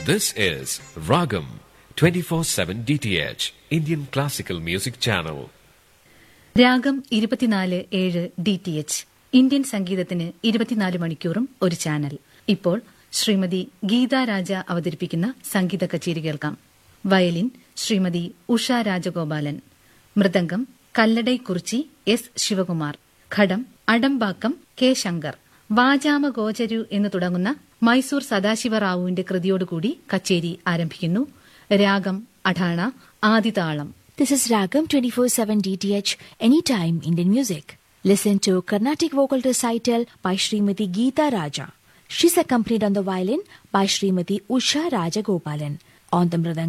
This is Ragam 24/7 DTH Indian Classical Music Channel. രാഗം ഇരുപത്തിനാല് ഏഴ് ഡി ടി എച്ച് ഇന്ത്യൻ സംഗീതത്തിന് ഇരുപത്തിനാല് മണിക്കൂറും ഒരു ചാനൽ ഇപ്പോൾ ശ്രീമതി ഗീത രാജ അവതരിപ്പിക്കുന്ന സംഗീത കച്ചേരി കേൾക്കാം violin Shrimati Usha Rajagopalan mridangam Kalladai Kurichi S Sivakumar ghatam Adambakkam K Shankar വാചാമ ഗോചരു എന്ന് തുടങ്ങുന്ന മൈസൂർ സദാശിവറാവുവിന്റെ കൃതിയോടുകൂടി കച്ചേരി ആരംഭിക്കുന്നു രാഗം Atana ആദിതാളം This is Ragam 24/7 DTH Anytime Indian Music. Listen to Carnatic vocal recital by Srimati Geeta Raja. She's accompanied on the violin by Srimati Usha Rajagopalan. On the mridangam